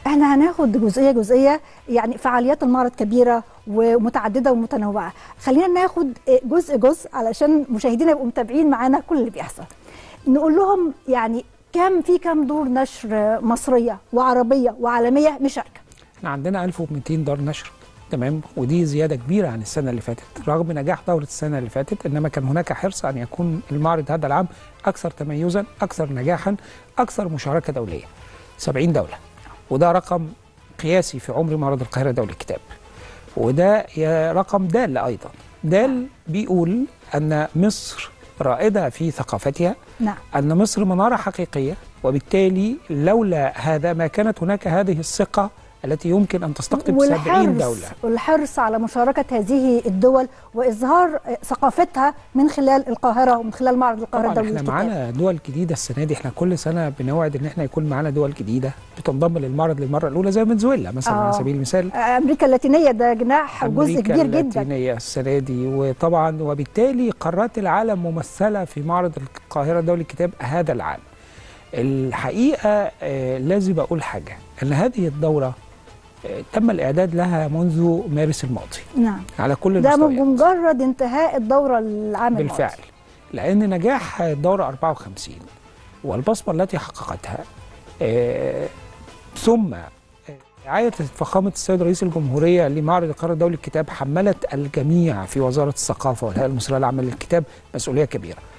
احنا هناخد جزئيه جزئيه يعني فعاليات المعرض كبيره ومتعدده ومتنوعه خلينا ناخد جزء جزء علشان مشاهدينا يبقوا متابعين معانا كل اللي بيحصل نقول لهم يعني كم في كم دور نشر مصريه وعربيه وعالميه مشاركه احنا عندنا 1200 دار نشر تمام ودي زياده كبيره عن السنه اللي فاتت رغم نجاح دوره السنه اللي فاتت انما كان هناك حرص ان يكون المعرض هذا العام اكثر تميزا اكثر نجاحا اكثر مشاركه دوليه 70 دوله وده رقم قياسي في عمر معرض القاهره دولي الكتاب وده رقم دال ايضا دال بيقول ان مصر رائده في ثقافتها نعم. ان مصر مناره حقيقيه وبالتالي لولا هذا ما كانت هناك هذه الثقه التي يمكن ان تستقطب 70 دوله والحرص على مشاركه هذه الدول واظهار ثقافتها من خلال القاهره ومن خلال معرض القاهره الدولي احنا معانا دول جديده السنه دي احنا كل سنه بنوعد ان احنا يكون معانا دول جديده بتنضم للمعرض للمره الاولى زي فنزويلا مثلا آه. على سبيل المثال امريكا اللاتينيه ده جناح جزء كبير جدا اللاتينيه السنه دي وطبعا وبالتالي قارات العالم ممثله في معرض القاهره الدولي للكتاب هذا العام الحقيقه آه لازم اقول حاجه ان هذه الدوره تم الإعداد لها منذ مارس الماضي نعم على كل ده المستويات بمجرد انتهاء الدورة العام بالفعل الماضي. لأن نجاح الدورة 54 والبصمة التي حققتها آه ثم رعاية فخامة السيد رئيس الجمهورية لمعرض القاهرة الدولي للكتاب حملت الجميع في وزارة الثقافة والهيئة المصرية العامة للكتاب مسؤولية كبيرة